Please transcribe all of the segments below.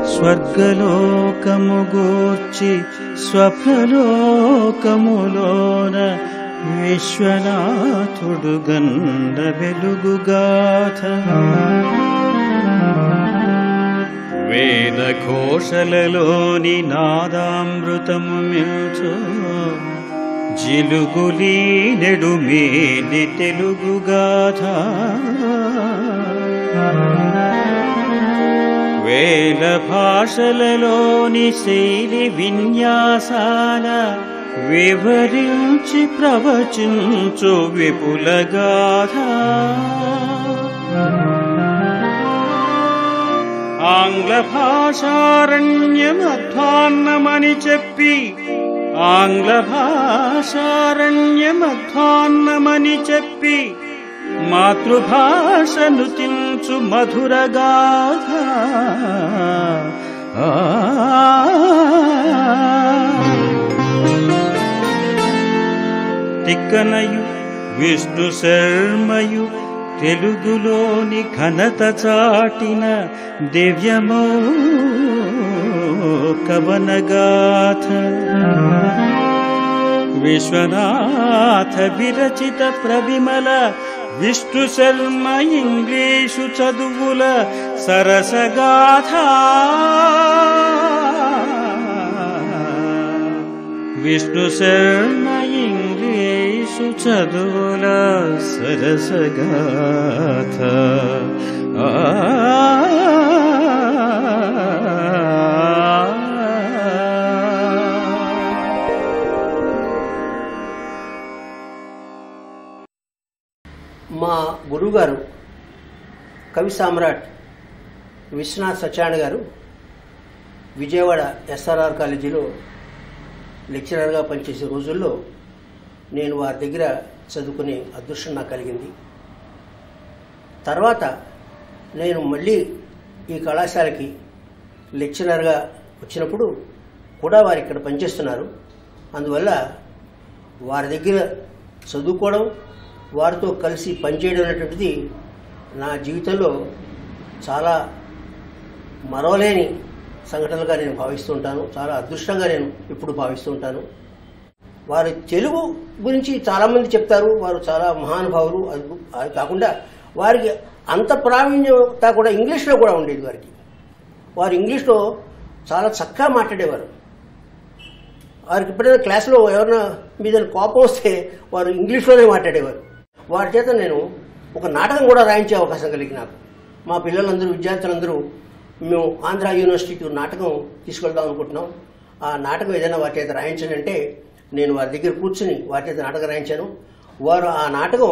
స్వర్గలోకము గూర్చి స్వప్నలోకములోన విశ్వనాథుడు గండ వెలుగుగాథ వేద ఘోషలలోని నాదామృతము మిల్చు జిలుగులీ నెడుమేని తెలుగుగాథ వేల భాషలలోని శైలి విన్యాసాల వివరించి ప్రవచించు విపులగాథ ఆంగ్ల భాషారణ్యమధ్వాన్నమని చెప్పి ఆంగ్ల భాషారణ్యమధ్వాన్నమని చెప్పి మాతృభాషను తించు మధురగాథ ఆ. తిక్కనయు విష్ణు శర్మయు తెలుగులోని ఘనత చాటిన దివ్యమో కవనగాథ విశ్వనాథ విరచిత ప్రవిమల విష్ణు శర్మ ఇంగ్లీషు చదువుల సరసగాథ విష్ణు శర్మ ఇంగ్లీషు చదువుల సరసగాథ ఆ మా గురువుగారు కవి సామ్రాట్ విశ్వనాథ్ సత్యనారాయణ గారు విజయవాడ ఎస్ఆర్ఆర్ కాలేజీలో లెక్చరర్గా పనిచేసే రోజుల్లో నేను వారి దగ్గర చదువుకునే అదృష్టం నాకు కలిగింది తర్వాత నేను మళ్ళీ ఈ కళాశాలకి లెక్చరర్గా వచ్చినప్పుడు కూడా వారు ఇక్కడ పనిచేస్తున్నారు అందువల్ల వారి దగ్గర చదువుకోవడం వారితో కలిసి పనిచేయడం అనేటువంటిది నా జీవితంలో చాలా మరవలేని సంఘటనలుగా నేను భావిస్తూ ఉంటాను చాలా అదృష్టంగా నేను ఇప్పుడు భావిస్తూ ఉంటాను వారి తెలుగు గురించి చాలామంది చెప్తారు వారు చాలా మహానుభావులు అది అది కాకుండా వారికి అంత ప్రావీణ్యత కూడా ఇంగ్లీష్లో కూడా ఉండేది వారికి వారు ఇంగ్లీష్లో చాలా చక్కగా మాట్లాడేవారు వారికి ఎప్పుడైనా క్లాసులో ఎవరైనా మీద కోపం వస్తే వారు ఇంగ్లీష్లోనే మాట్లాడేవారు వారి చేత నేను ఒక నాటకం కూడా రాయించే అవకాశం కలిగి నాకు మా పిల్లలందరూ విద్యార్థులందరూ మేము ఆంధ్ర యూనివర్సిటీకి ఒక నాటకం తీసుకెళ్దాం అనుకుంటున్నాం ఆ నాటకం ఏదైనా వారి చేత రాయించండి అంటే నేను వారి దగ్గర కూర్చుని వారి చేత నాటకం రాయించాను వారు ఆ నాటకం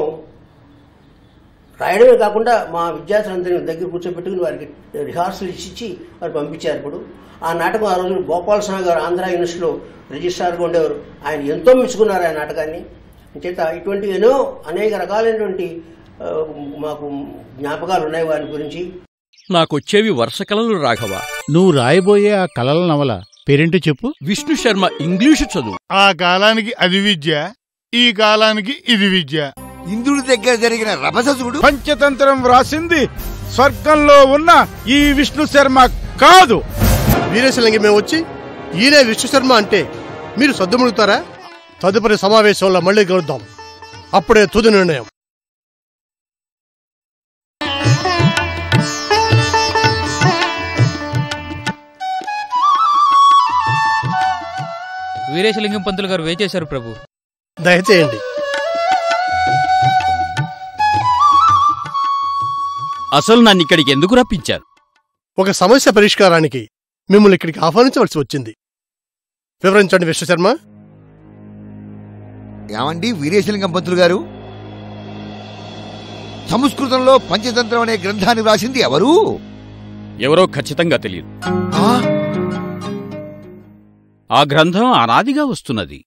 రాయడమే కాకుండా మా విద్యార్థులందరినీ దగ్గర కూర్చోబెట్టుకుని వారికి రిహార్సల్ ఇచ్చి వారు పంపించారు ఇప్పుడు ఆ నాటకం ఆ రోజు గోపాల స్వామి గారు ఆంధ్ర యూనివర్సిటీలో రిజిస్ట్రార్గా ఉండేవారు ఆయన ఎంతో మెచ్చుకున్నారు ఆ నాటకాన్ని చేత ఇటువంటి ఎన్నో అనేక రకాలైనటువంటి ఆ, మాకు జ్ఞాపకాలు ఉన్నాయి వారి గురించి నాకొచ్చేవి వరుస కళలు రాఘవ నువ్వు రాయబోయే ఆ కలల నవల పేరేంటో చెప్పు విష్ణు శర్మ ఇంగ్లీషు చదువు ఆ కాలానికి అది విద్య ఈ కాలానికి ఇది విద్య ఇంద్రుడి దగ్గర జరిగిన రభససుడు పంచతంత్రం వ్రాసింది స్వర్గంలో ఉన్న ఈ విష్ణు శర్మ కాదు వీరేశలింగి మేము వచ్చి ఈయనే విష్ణు శర్మ అంటే మీరు సద్దుముడుతారా తదుపరి సమావేశంలో మళ్ళీ కలుద్దాం అప్పుడే తుది నిర్ణయం వీరేశలింగం పంతులు గారు వేచేశారు ప్రభు దయచేయండి అసలు నన్ను ఇక్కడికి ఎందుకు రప్పించారు ఒక సమస్య పరిష్కారానికి మిమ్మల్ని ఇక్కడికి ఆహ్వానించవలసి వచ్చింది వివరించండి విష్ణు శర్మ ఏమండి వీరేశలింగం పంతులు గారు సంస్కృతంలో పంచతంత్రం అనే గ్రంథాన్ని వ్రాసింది ఎవరు ఎవరో ఖచ్చితంగా తెలియదు ఆ, ఆ గ్రంథం అనాదిగా వస్తున్నది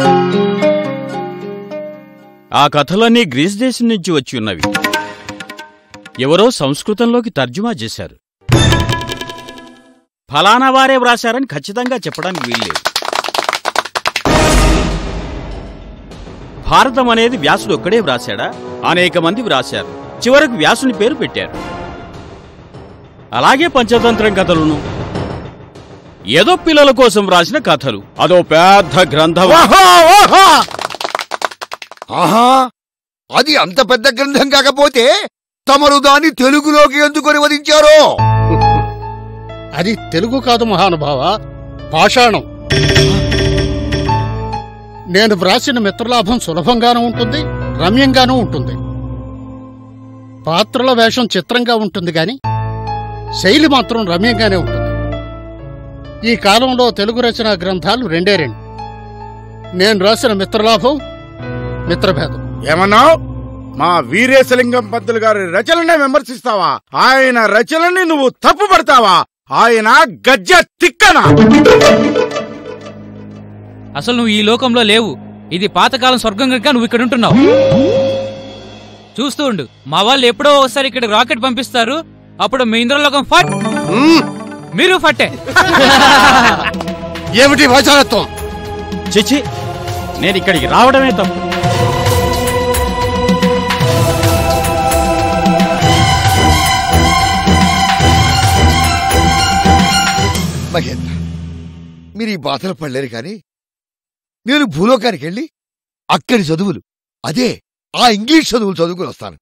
ఆ కథలన్నీ గ్రీస్ దేశం నుంచి వచ్చి ఉన్నవి ఎవరో సంస్కృతంలోకి తర్జుమా చేశారు ఫలానా వారే వ్రాశారని ఖచ్చితంగా చెప్పడానికి వీల్లేదు భారతం అనేది వ్యాసుడు ఒక్కడే వ్రాశాడా అనేక మంది వ్రాశారు చివరకు వ్యాసుని పేరు పెట్టారు అలాగే పంచతంత్రం కథలును ఏదో పిల్లల కోసం రాసిన కథలు అదో పెద్ద గ్రంథం ఓహో ఓహో ఆహా అది అంత పెద్ద గ్రంథం కాకపోతే తమరు దాన్ని తెలుగులోకి ఎందుకు అనువదించారో అది తెలుగు కాదు మహానుభావ పాషాణం నేను వ్రాసిన మిత్రలాభం సులభంగానూ ఉంటుంది రమ్యంగానూ ఉంటుంది పాత్రల వేషం చిత్రంగా ఉంటుంది గాని శైలి మాత్రం రమ్యంగానే ఉంటుంది ఈ కాలంలో తెలుగు రచన గ్రంథాలు రెండే రెండు నేను రాసిన మిత్రలాభం మిత్రభేదం ఏమన్నావు మా వీరేశలింగం పంతులు గారి రచననే విమర్శిస్తావా ఆయన రచనని నువ్వు తప్పు పడతావా ఆయన గజ్జ తిక్కనా అసలు నువ్వు ఈ లోకంలో లేవు ఇది పాతకాలం స్వర్గం కనుక నువ్వు ఇక్కడ ఉంటున్నావు చూస్తూ ఉండు మా వాళ్ళు ఎప్పుడో ఒకసారి ఇక్కడ రాకెట్ పంపిస్తారు అప్పుడు మీ ఇంద్రలోకం ఫట్ మ్మ్. మీరు ఫట్టే ఏమిటి వాచారత్వం చిచి నేను ఇక్కడికి రావడమే తప్పు మహేంద్ర మీరు ఈ బాధలు పడలేరు కానీ నేను భూలోకానికి వెళ్ళి అక్కడి చదువులు అదే ఆ ఇంగ్లీష్ చదువులు చదువుకుని వస్తాను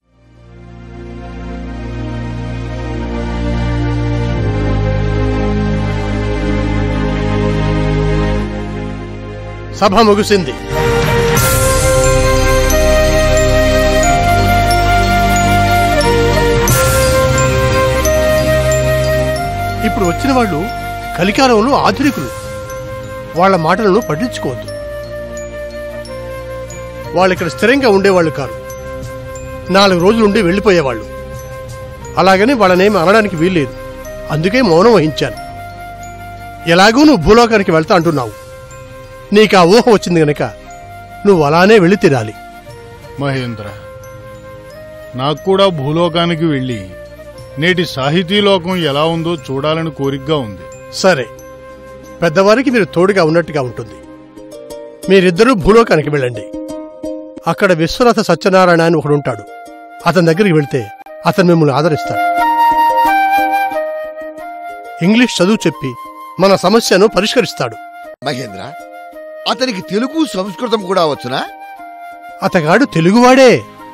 సభ ముగిసింది ఇప్పుడు వచ్చిన వాళ్ళు కలికాలంలో ఆధునికులు వాళ్ళ మాటలను పట్టించుకోవద్దు వాళ్ళు ఇక్కడ స్థిరంగా ఉండేవాళ్ళు కాదు నాలుగు రోజులుండి వెళ్ళిపోయేవాళ్ళు అలాగని వాళ్ళనేమి అనడానికి వీల్లేదు అందుకే మౌనం వహించాను ఎలాగూ నువ్వు భూలోకానికి వెళ్తా అంటున్నావు నీకు ఆ ఊహ వచ్చింది గనక నువ్వు అలానే వెళ్ళి తిరాలి మహేంద్ర నాకు కూడా భూలోకానికి వెళ్ళి నేటి సాహితీ లోకం ఎలా ఉందో చూడాలని కోరికగా ఉంది సరే పెద్దవారికి మీరు తోడుగా ఉన్నట్టుగా ఉంటుంది మీరిద్దరూ భూలోకానికి వెళ్ళండి అక్కడ విశ్వనాథ సత్యనారాయణ అని ఒకడు ఉంటాడు అతని దగ్గరికి వెళ్తే అతను మిమ్మల్ని ఆదరిస్తాడు ఇంగ్లీష్ చదువు చెప్పి మన సమస్యను పరిష్కరిస్తాడు మహేంద్ర అతనికి తెలుగు సంస్కృతం కూడా వచ్చునా అతగాడు తెలుగువాడే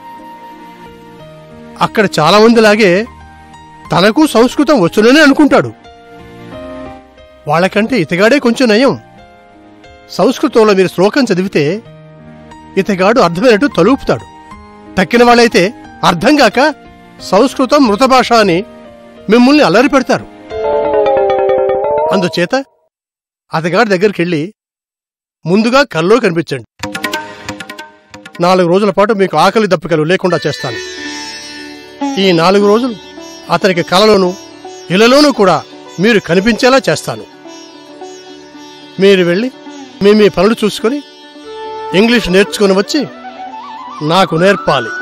అక్కడ చాలా మందిలాగే తనకు సంస్కృతం వచ్చునని అనుకుంటాడు వాళ్ళకంటే ఇతగాడే కొంచెం నయం సంస్కృతంలో మీరు శ్లోకం చదివితే ఇతగాడు అర్థమైనట్టు తలుపుతాడు తక్కిన వాళ్ళైతే అర్థం కాక సంస్కృతం మృత భాష అని మిమ్మల్ని అల్లరి పెడతారు అందుచేత అతగాడి దగ్గరికి వెళ్ళి ముందుగా కల్లో కనిపించండి నాలుగు రోజుల పాటు మీకు ఆకలి దప్పికలు లేకుండా చేస్తాను ఈ నాలుగు రోజులు అతనికి కలలోనూ ఇళ్లలోనూ కూడా మీరు కనిపించేలా చేస్తాను మీరు వెళ్ళి మీ మీ పనులు చూసుకొని ఇంగ్లీష్ నేర్చుకుని వచ్చి నాకు నేర్పాలి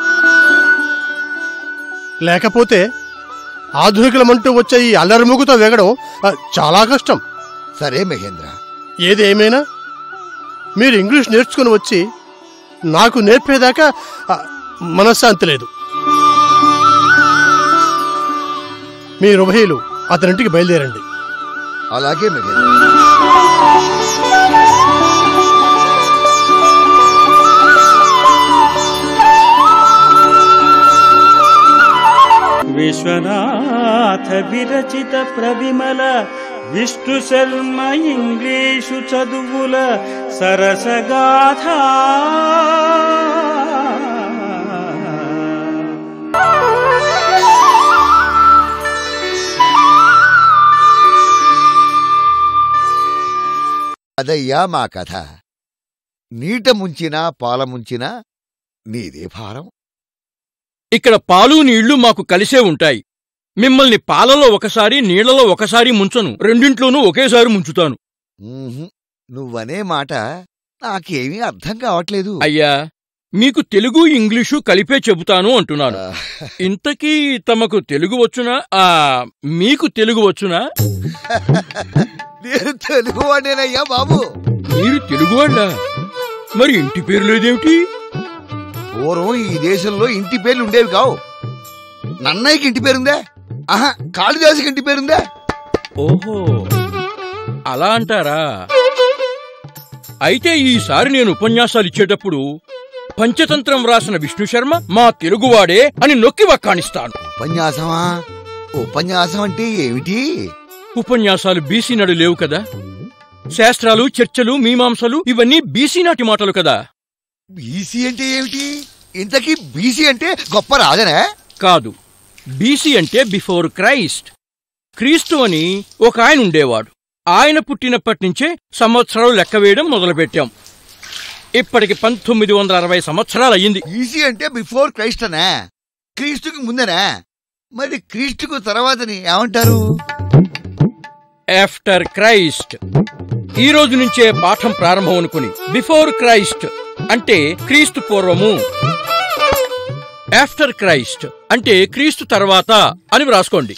లేకపోతే ఆధునికులమంటూ వచ్చే ఈ అల్లరిముగుతో వేగడం ఆ, చాలా కష్టం సరే మహేంద్ర ఏది ఏమైనా మీరు ఇంగ్లీష్ నేర్చుకుని వచ్చి నాకు నేర్పేదాకా ఆ, మనశ్శాంతి లేదు మీరు ఉభయులు అతనింటికి బయలుదేరండి అలాగే మహేంద్ర విశ్వనాథ విరచిత ప్రవిమల విష్ణు శర్మ ఇంగ్లీషు చదువుల సరసగాథ అదయ్యా మా కథ నీట ముంచినా పాల ముంచినా నీదే భారం ఇక్కడ పాలు నీళ్లు మాకు కలిసే ఉంటాయి మిమ్మల్ని పాలలో ఒకసారి నీళ్లలో ఒకసారి ముంచను రెండింట్లోనూ ఒకేసారి ముంచుతాను ఉహుం, నువ్వనే మాట నాకేమీ అర్థం కావట్లేదు అయ్యా మీకు తెలుగు ఇంగ్లీషు కలిపే చెబుతాను అంటున్నాను ఆ, ఇంతకీ తమకు తెలుగు వచ్చునా ఆ మీకు తెలుగు వచ్చునా నేను తెలుగు వాడేనయ్యా బాబు మీరు తెలుగు వాళ్ళా మరి ఇంటి పేరు లేదేమిటి పూర్వం ఈ దేశంలో ఇంటి పేర్లు ఉండేవి కావు నన్నయ్యకి ఇంటి పేరుందా ఆహా కాళిదాసుకి ఇంటి పేరుందా ఓహో అలా అంటారా అయితే ఈసారి నేను ఉపన్యాసాలు ఇచ్చేటప్పుడు పంచతంత్రం రాసిన విష్ణు శర్మ మా తెలుగువాడే అని నొక్కి వక్కాణిస్తాను ఉపన్యాసమా ఉపన్యాసం అంటే ఏమిటి ఉపన్యాసాలు బీసీ నాడు లేవు కదా శాస్త్రాలు చర్చలు మీమాంసలు ఇవన్నీ బీసీ నాటి మాటలు కదా బీసీ అంటే ఏమిటి ఇంతకీ బీసీ అంటే గొప్ప రాజనే కాదు బీసీ అంటే బిఫోర్ క్రైస్ట్ క్రీస్తు అని ఒక ఆయన ఉండేవాడు ఆయన పుట్టినప్పటి నుంచే సంవత్సరాలు లెక్క వేయడం మొదలుపెట్టాం ఇప్పటికి పంతొమ్మిది వందల అరవై సంవత్సరాలు అయ్యింది బీసీ అంటే బిఫోర్ క్రైస్ట్ అనే క్రీస్తుకి ముందనే మరి క్రీస్తుకు తర్వాతని ఏమంటారు ఆఫ్టర్ క్రైస్ట్ ఈ రోజు నుంచే పాఠం ప్రారంభం అనుకుని బిఫోర్ క్రైస్ట్ అంటే క్రీస్తు పూర్వము ఆఫ్టర్ క్రైస్ట్ అంటే క్రీస్తు తర్వాత అని వ్రాసుకోండి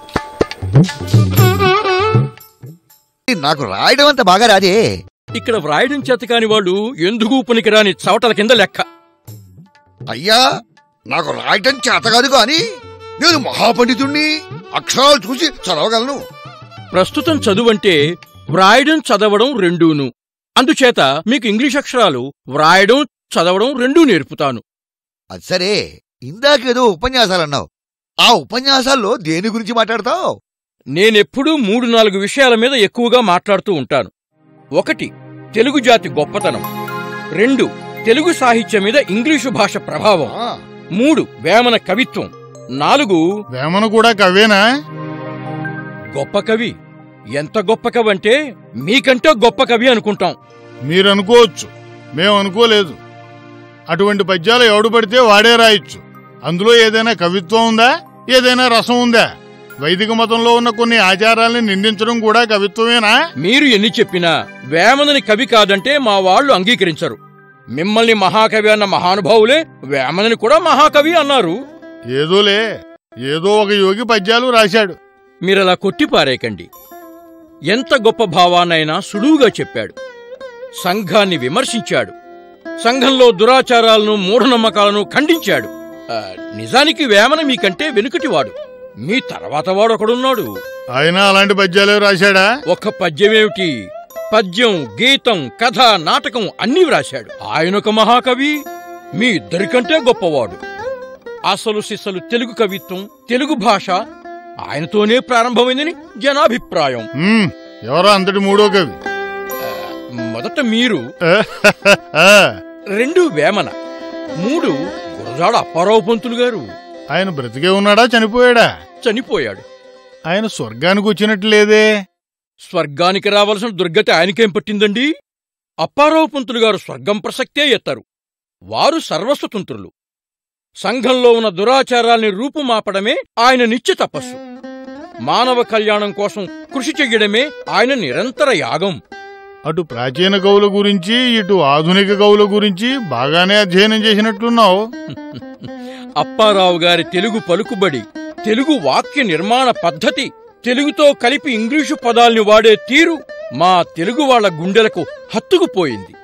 నాకు రాయడం అంత బాగా రాదే ఇక్కడ వ్రాయడం చేత కాని వాళ్ళు ఎందుకు పనికిరాని చవటల కింద లెక్క అయ్యా నాకు రాయటం చేత కాదు కాని నేను మహాపండితుణ్ణి అక్షరాలు చూసి చదవగలను ప్రస్తుతం చదువంటే వ్రాయడం చదవడం రెండూను అందుచేత మీకు ఇంగ్లీష్ అక్షరాలు వ్రాయడం చదవడం రెండూ నేర్పుతాను అది సరే ఇందాకేదో ఉపన్యాసాలన్నావు ఆ ఉపన్యాసాల్లో దేని గురించి మాట్లాడతావు నేనెప్పుడూ మూడు నాలుగు విషయాల మీద ఎక్కువగా మాట్లాడుతూ ఉంటాను ఒకటి తెలుగు జాతి గొప్పతనం రెండు తెలుగు సాహిత్యం మీద ఇంగ్లీషు భాష ప్రభావం మూడు వేమన కవిత్వం నాలుగు వేమన కూడా కవేనా గొప్ప కవి ఎంత గొప్ప కవి అంటే మీకంటే గొప్ప కవి అనుకుంటాం మీరు అనుకోవచ్చు మేము అనుకోలేదు అటువంటి పద్యాలు ఎవడు పడితే వాడే రాయొచ్చు అందులో ఏదైనా కవిత్వం ఉందా ఏదైనా రసం ఉందా వైదిక మతంలో ఉన్న కొన్ని ఆచారాల్ని నిందించడం కూడా కవిత్వమేనా మీరు ఎన్ని చెప్పినా వేమనని కవి కాదంటే మా వాళ్ళు అంగీకరించరు మిమ్మల్ని మహాకవి అన్న మహానుభావులే వేమనని కూడా మహాకవి అన్నారు ఏదోలే ఏదో ఒక యోగి పద్యాలు రాశాడు మీరలా కొట్టిపారేకండి ఎంత గొప్ప భావాన్నైనా సులువుగా చెప్పాడు సంఘాన్ని విమర్శించాడు సంఘంలో దురాచారాలను మూఢనమ్మకాలను ఖండించాడు ఆ, నిజానికి వేమన మీకంటే వెనుకటివాడు మీ తర్వాత వాడు ఒకడున్నాడు ఆయన అలాంటి పద్యాలే రాశాడా ఒక్క పద్యమేమిటి పద్యం గీతం కథ నాటకం అన్నీ వ్రాశాడు ఆయనొక మహాకవి మీ ఇద్దరికంటే గొప్పవాడు అసలు సిసలు తెలుగు కవిత్వం తెలుగు భాష ఆయనతోనే ప్రారంభమైందని జనాభిప్రాయం ఉమ్, ఎవరో అంతటి మూడో కవి మొదట మీరు రెండు వేమన మూడు గురజాడ అప్పారావు పంతులు గారు ఆయన బ్రతికే ఉన్నాడా చనిపోయాడా చనిపోయాడు ఆయన స్వర్గానికి వచ్చినట్టు లేదే స్వర్గానికి రావలసిన దుర్గతి ఆయనకేం పట్టిందండి అప్పారావు పంతులు గారు స్వర్గం ప్రసక్తే ఎత్తారు వారు సర్వస్వతంత్రులు సంఘంలో ఉన్న దురాచారాల్ని రూపుమాపడమే ఆయన నిత్య తపస్సు మానవ కళ్యాణం కోసం కృషి చెయ్యడమే ఆయన నిరంతర యాగం అటు ప్రాచీన కవుల గురించి ఇటు ఆధునిక కవుల గురించి బాగానే అధ్యయనం చేసినట్లున్నావు అప్పారావు గారి తెలుగు పలుకుబడి తెలుగు వాక్య నిర్మాణ పద్ధతి తెలుగుతో కలిపి ఇంగ్లీషు పదాల్ని వాడే తీరు మా తెలుగు వాళ్ళ గుండెలకు హత్తుకుపోయింది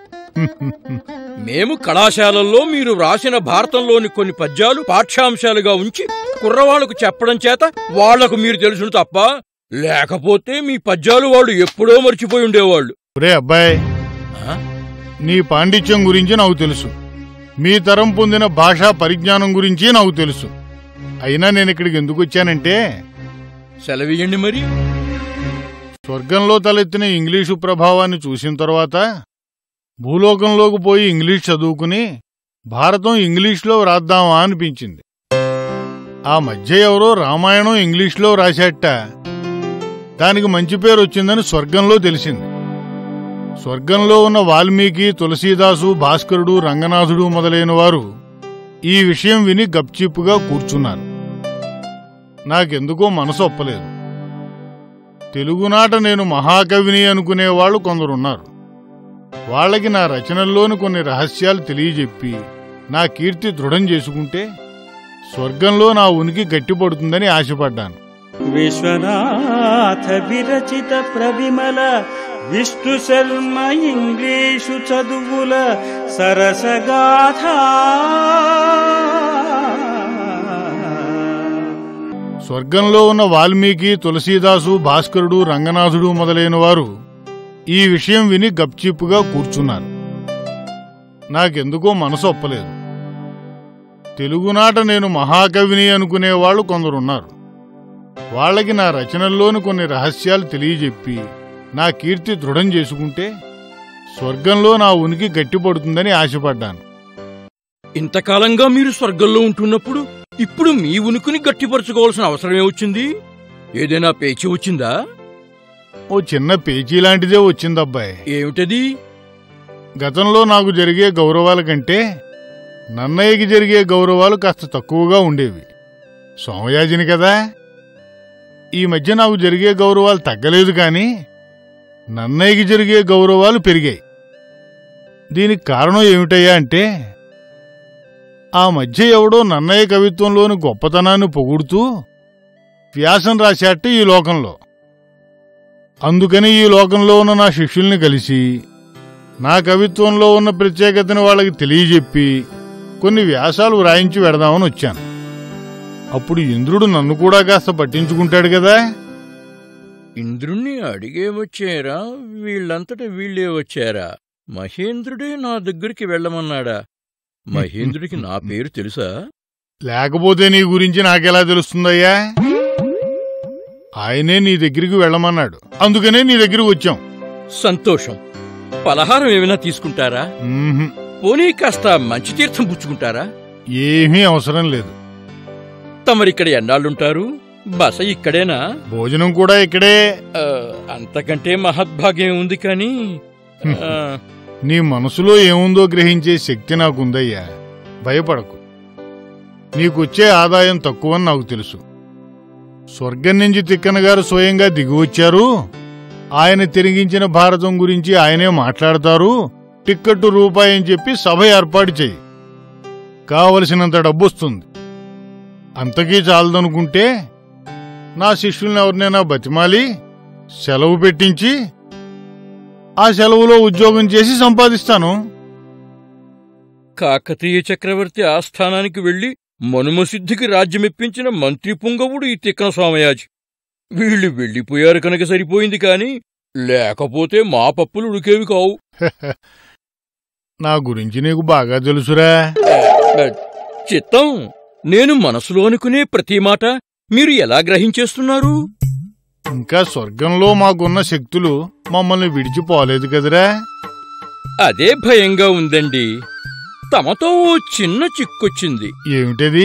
మేము కళాశాలల్లో మీరు రాసిన భారతంలోని కొన్ని పద్యాలు పాఠ్యాంశాలుగా ఉంచి కుర్రవాళ్లకు చెప్పడం చేత వాళ్లకు మీరు తెలుసును తప్ప లేకపోతే మీ పద్యాలు వాళ్ళు ఎప్పుడో మర్చిపోయి ఉండేవాళ్ళు ఒరే అబ్బాయి నీ పాండిత్యం గురించి నాకు తెలుసు మీ తరం పొందిన భాషా పరిజ్ఞానం గురించి నాకు తెలుసు అయినా నేను ఇక్కడికి ఎందుకు వచ్చానంటే సెలవియండి మరి స్వర్గంలో తలెత్తిన ఇంగ్లీషు ప్రభావాన్ని చూసిన తర్వాత భూలోకంలోకి పోయి ఇంగ్లీష్ చదువుకుని భారతం ఇంగ్లీష్లో వ్రాద్దామా అనిపించింది ఆ మధ్య ఎవరో రామాయణం ఇంగ్లీష్లో రాశాట దానికి మంచి పేరు వచ్చిందని స్వర్గంలో తెలిసింది స్వర్గంలో ఉన్న వాల్మీకి తులసీదాసు భాస్కరుడు రంగనాథుడు మొదలైన వారు ఈ విషయం విని గప్చిప్పుగా కూర్చున్నారు నాకెందుకో మనసు ఒప్పలేదు తెలుగునాట నేను మహాకవిని అనుకునేవాళ్లు కొందరున్నారు వాళ్ళకి నా రచనల్లోని కొన్ని రహస్యాలు తెలియజెప్పి నా కీర్తి దృఢం చేసుకుంటే స్వర్గంలో నా ఉనికి గట్టిపడుతుందని ఆశపడ్డాను విశ్వనాథ విరచిత ప్రవిమల విష్ణు శర్మ ఇంగ్లీషు చదువుల సరసగాథ స్వర్గంలో ఉన్న వాల్మీకి తులసీదాసు భాస్కరుడు రంగనాథుడు మొదలైన వారు ఈ విషయం విని గప్చిప్పుగా కూర్చున్నారు నాకెందుకో మనసు ఒప్పలేదు తెలుగునాట నేను మహాకవిని అనుకునేవాళ్ళు కొందరున్నారు వాళ్ళకి నా రచనల్లోని కొన్ని రహస్యాలు తెలియజెప్పి నా కీర్తి దృఢం చేసుకుంటే స్వర్గంలో నా ఉనికి గట్టిపడుతుందని ఆశపడ్డాను ఇంతకాలంగా మీరు స్వర్గంలో ఉంటున్నప్పుడు ఇప్పుడు మీ ఉనికిని గట్టిపరచుకోవాల్సిన అవసరమే వచ్చింది ఏదైనా పేచి వచ్చిందా ఓ చిన్న పేచీ లాంటిదే వచ్చిందబ్బాయి ఏమిటది గతంలో నాకు జరిగే గౌరవాల కంటే నన్నయ్యకి జరిగే గౌరవాలు కాస్త తక్కువగా ఉండేవి సోమయాజిని కదా ఈ మధ్య నాకు జరిగే గౌరవాలు తగ్గలేదు కానీ నన్నయ్యకి జరిగే గౌరవాలు పెరిగాయి దీనికి కారణం ఏమిటయ్యా అంటే ఆ మధ్య ఎవడో నన్నయ్య కవిత్వంలోని గొప్పతనాన్ని పొగుడుతూ వ్యాసం రాశాట ఈ లోకంలో అందుకని ఈ లోకంలో ఉన్న నా శిష్యుల్ని కలిసి నా కవిత్వంలో ఉన్న ప్రత్యేకతను వాళ్ళకి తెలియజెప్పి కొన్ని వ్యాసాలు వ్రాయించి వెడదామని వచ్చాను అప్పుడు ఇంద్రుడు నన్ను కూడా కాస్త పట్టించుకుంటాడు కదా ఇంద్రుణ్ణి అడిగే వచ్చారా వీళ్ళంతట వీళ్ళే వచ్చారా మహేంద్రుడే నా దగ్గరికి వెళ్ళమన్నాడా మహేంద్రుడికి నా పేరు తెలుసా లేకపోతే నీ గురించి నాకెలా తెలుస్తుందయ్యా ఆయనే నీ దగ్గరికి వెళ్ళమన్నాడు అందుకనే నీ దగ్గరికి వచ్చాం సంతోషం పలహారం ఏమైనా తీసుకుంటారా మ్మ్హ్. పోనీ కాస్త మంచి తీర్థం పుచ్చుకుంటారా ఏమీ అవసరం లేదు తమరిక్కడ ఎన్నాళ్ళుంటారు బస ఇక్కడేనా భోజనం కూడా ఇక్కడే ఆ, అంతకంటే మహద్భాగ్యం ఉంది కానీ ఆ, నీ మనసులో ఏముందో గ్రహించే శక్తి నాకుందయ్యా భయపడకు నీకొచ్చే ఆదాయం తక్కువని నాకు తెలుసు స్వర్గం నుంచి తిక్కన గారు స్వయంగా దిగివచ్చారు ఆయన తిరిగించిన భారతం గురించి ఆయనే మాట్లాడతారు టిక్కెట్టు రూపాయి అని చెప్పి సభ ఏర్పాటు చెయ్యి కావలసినంత డబ్బొస్తుంది అంతకీ చాలదనుకుంటే నా శిష్యుల్ని ఎవరినైనా బతిమాలి సెలవు పెట్టించి ఆ సెలవులో ఉద్యోగం చేసి సంపాదిస్తాను కాకతీయ చక్రవర్తి ఆస్థానానికి వెళ్లి మనుమసిద్ధికి రాజ్యమిప్పించిన మంత్రి పుంగవుడు ఈ తిక్కన సోమయాజి వీళ్ళు వెళ్ళిపోయారు కనుక సరిపోయింది కాని లేకపోతే మా పప్పులు ఉడికేవి కావు నా గురించి నీకు బాగా తెలుసురా ఆ, చిత్తం నేను మనసులో అనుకునే ప్రతి మాట మీరు ఎలా గ్రహించేస్తున్నారు ఇంకా స్వర్గంలో మాకున్న శక్తులు మమ్మల్ని విడిచిపోలేదు కదరా అదే భయంగా ఉందండి తమతో ఓ చిన్న చిక్కొచ్చింది ఏమిటది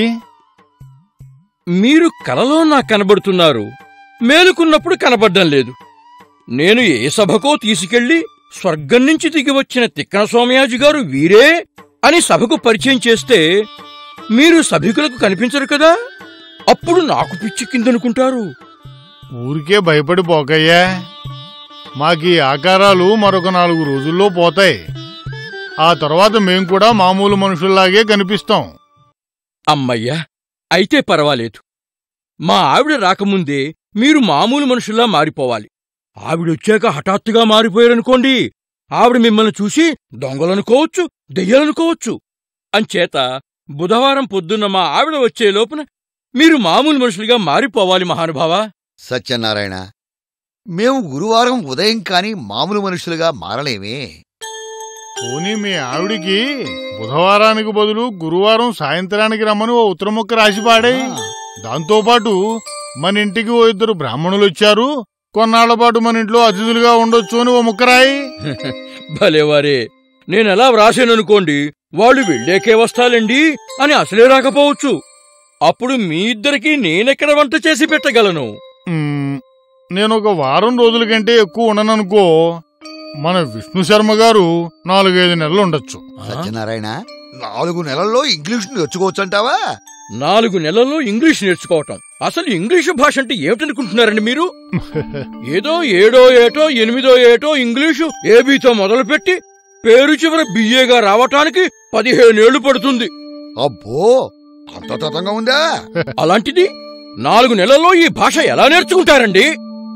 మీరు కలలో నాకు కనబడుతున్నారు మేలుకున్నప్పుడు కనబడ్డం లేదు నేను ఏ సభకో తీసుకెళ్లి స్వర్గం నుంచి దిగి వచ్చిన తిక్కన సోమయాజి గారు వీరే అని సభకు పరిచయం చేస్తే మీరు సభికులకు కనిపించరు కదా అప్పుడు నాకు పిచ్చి కిందనుకుంటారు ఊరికే భయపడిపోకయ్యా మాకీ ఆకారాలు మరొక నాలుగు రోజుల్లో పోతాయి ఆ తర్వాత మేం కూడా మామూలు మనుషుల్లాగే కనిపిస్తాం అమ్మయ్యా అయితే పర్వాలేదు మా ఆవిడ రాకముందే మీరు మామూలు మనుషుల్లా మారిపోవాలి ఆవిడొచ్చాక హఠాత్తుగా మారిపోయారనుకోండి ఆవిడ మిమ్మల్ని చూసి దొంగలనుకోవచ్చు దెయ్యాలనుకోవచ్చు అంచేత బుధవారం పొద్దున్న మా ఆవిడ వచ్చే లోపున మీరు మామూలు మనుషులుగా మారిపోవాలి మహానుభావా సత్యనారాయణ మేము గురువారం ఉదయం కాని మామూలు మనుషులుగా మారలేమే పోనీ మీ ఆవిడికి బుధవారానికి బదులు గురువారం సాయంత్రానికి రమ్మని ఓ ఉత్తరముక్క రాసి పాడాయి దాంతోపాటు మన ఇంటికి ఓ ఇద్దరు బ్రాహ్మణులు వచ్చారు కొన్నాళ్ల పాటు మన ఇంట్లో అతిథులుగా ఉండొచ్చు అని ఓ ముక్కరాయి భలేవారే నేనెలా వ్రాసాననుకోండి వాళ్ళు వెళ్ళేకే వస్తాలండి అని అసలే రాకపోవచ్చు అప్పుడు మీ ఇద్దరికీ నేనెక్కడ వంట చేసి పెట్టగలను మ్మ్, నేను ఒక వారం రోజుల కంటే ఎక్కువ ఉండననుకో మన విష్ణు శర్మ గారు నాలుగైదు నెలలు ఉండొచ్చు సత్యనారాయణ నాలుగు నెలల్లో ఇంగ్లీష్ నేర్చుకోవచ్చంటావా నాలుగు నెలల్లో ఇంగ్లీష్ నేర్చుకోవటం అసలు ఇంగ్లీషు భాష అంటే ఏమిటనుకుంటున్నారండి మీరు ఏదో ఏడో ఏటో ఎనిమిదో ఏటో ఇంగ్లీషు ఏబీతో మొదలుపెట్టి పేరు చివర బిఏగా రావటానికి పదిహేనేళ్లు పడుతుంది అబ్బో అంత తతంగా ఉందా అలాంటిది నాలుగు నెలల్లో ఈ భాష ఎలా నేర్చుకుంటారండి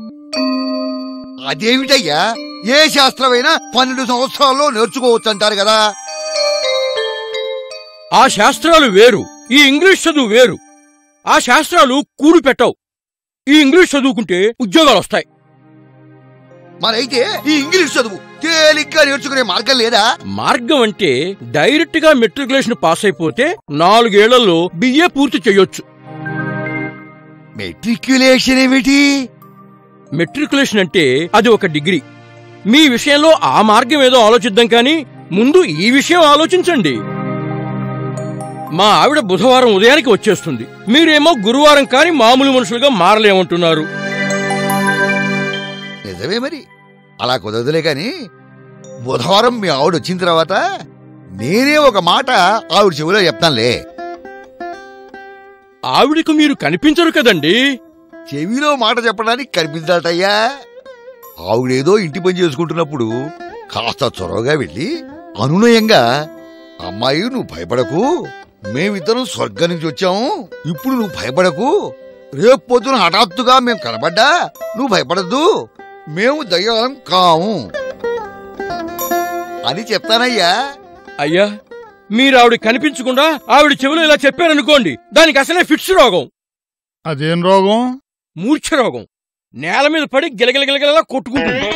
అదేమిటయ్యా ఏ శాస్త్రమైనా పన్నెండు సంవత్సరాల్లో నేర్చుకోవచ్చంటారు కదా ఆ శాస్త్రాలు వేరు ఈ ఇంగ్లీష్ చదువు వేరు ఆ శాస్త్రాలు కూడి పెట్టవు ఈ ఇంగ్లీష్ చదువుకుంటే ఉద్యోగాలు వస్తాయి మరైతే ఈ ఇంగ్లీష్ చదువు తేలిగ్గా నేర్చుకునే మార్గం లేదా మార్గం అంటే డైరెక్ట్ గా మెట్రికులేషన్ పాస్ అయిపోతే నాలుగేళ్లలో బిఏ పూర్తి చేయొచ్చు మెట్రిక్యులేషన్ ఏమిటి మెట్రికులేషన్ అంటే అది ఒక డిగ్రీ మీ విషయంలో ఆ మార్గం ఏదో ఆలోచిద్దాం కానీ ముందు ఈ విషయం ఆలోచించండి మా ఆవిడ బుధవారం ఉదయానికి వచ్చేస్తుంది మీరేమో గురువారం కాని మామూలు మనుషులుగా మారలేమంటున్నారు నిజమే మరి అలా కుదరదులే కాని బుధవారం మీ ఆవిడ వచ్చిన తర్వాత నేనే ఒక మాట ఆవిడ చెవిలో చెప్తానులే ఆవిడకు మీరు కనిపించరు కదండి చెవిలో మాట చెప్పడానికి కనిపించాలటయ్యా ఆవిడేదో ఇంటి పని చేసుకుంటున్నప్పుడు కాస్త చొరవగా వెళ్ళి అనునయంగా అమ్మాయి నువ్వు భయపడకు మేమిద్దరం స్వర్గం నుంచి వచ్చాము ఇప్పుడు నువ్వు భయపడకు రేపు పొద్దున హఠాత్తుగా మేము కనబడ్డా నువ్వు భయపడద్దు మేము దయ్యాలం కాము అని చెప్తానయ్యా అయ్యా మీరు ఆవిడ కనిపించకుండా ఆవిడ చెవిలో ఇలా చెప్పారనుకోండి దానికి అసలే ఫిట్స్ రోగం అదేం రోగం మూర్ఛ రోగం నేల మీద పడి గిలగిలగిలగిలా కొట్టుకుంటుంది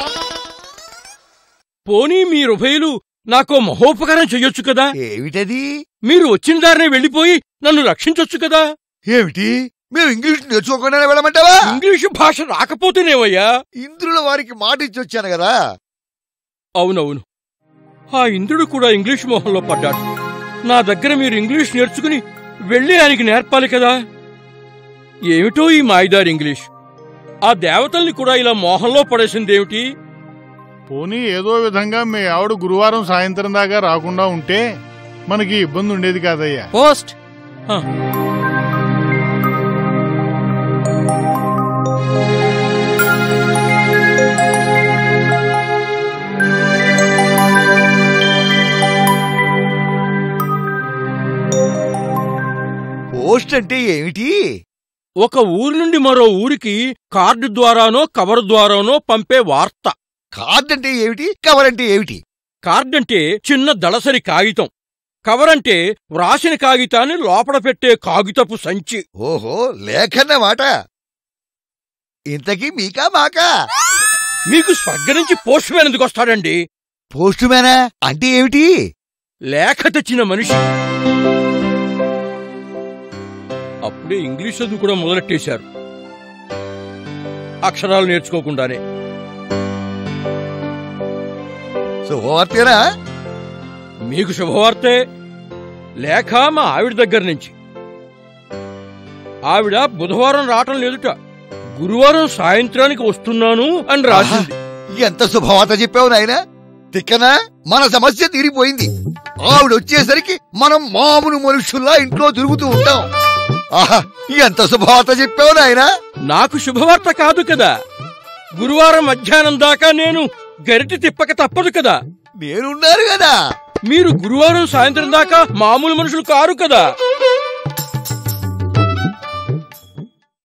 పోనీ మీరు ఉభయులు నాకో మహోపకారం చెయ్యొచ్చు కదా ఏమిటది మీరు వచ్చిన దారినే వెళ్ళిపోయి నన్ను రక్షించొచ్చు కదా ఏమిటి మేము ఇంగ్లీష్ నేర్చుకోకుండా వెళ్ళమంటావా ఇంగ్లీషు భాష రాకపోతేనేవయ్యా ఇంద్రుల వారికి మాట ఇచ్చి వచ్చాను కదా అవునవును ఆ ఇంద్రుడు కూడా ఇంగ్లీష్ మోహంలో పడ్డాడు నా దగ్గర మీరు ఇంగ్లీష్ నేర్చుకుని వెళ్ళి ఆయనకి నేర్పాలి కదా ఏమిటో ఈ మాయిదారి ఇంగ్లీష్ ఆ దేవతల్ని కూడా ఇలా మోహంలో పడేసిందేమిటి పోనీ ఏదో విధంగా మీ ఆవిడ గురువారం సాయంత్రం దాకా రాకుండా ఉంటే మనకి ఇబ్బంది ఉండేది కాదయ్యా పోస్ట్ పోస్ట్ అంటే ఏమిటి ఒక ఊరి నుండి మరో ఊరికి కార్డు ద్వారానో కవర్ ద్వారానో పంపే వార్త కార్డ్ అంటే ఏమిటి కవర్ అంటే ఏమిటి కార్డంటే చిన్న దళసరి కాగితం కవర్ అంటే వ్రాసిన కాగితాన్ని లోపల పెట్టే కాగితపు సంచి ఓహో లేఖన్న మాట ఇంతకీ మీకా మాకా మీకు స్వర్గం నుంచి పోస్ట్ మ్యాన్ ఎందుకు వస్తాడండి పోస్ట్ మ్యానా అంటే ఏమిటి లేఖ తెచ్చిన మనిషి అప్పుడే ఇంగ్లీష్ చదువు కూడా మొదలెట్టేశారు అక్షరాలు నేర్చుకోకుండానే శుభవార్తేనా మీకు శుభవార్తే లేఖ మా ఆవిడ దగ్గర నుంచి ఆవిడ బుధవారం రావటం లేదుట గురువారం సాయంత్రానికి వస్తున్నాను అని రాసింది ఎంత శుభవార్త చెప్పావు నాయనా తిక్కనా మన సమస్య తీరిపోయింది ఆవిడ వచ్చేసరికి మనం మామూలు మనుషుల్లా ఇంట్లో తిరుగుతూ ఉంటాం ఆహా ఎంత శుభవార్త చెప్పావు నాయనా నాకు శుభవార్త కాదు కదా గురువారం మధ్యాహ్నం దాకా నేను గరిటె తిప్పక తప్పదు కదా నేనున్నారు కదా మీరు గురువారం సాయంత్రం దాకా మామూలు మనుషులు కారు కదా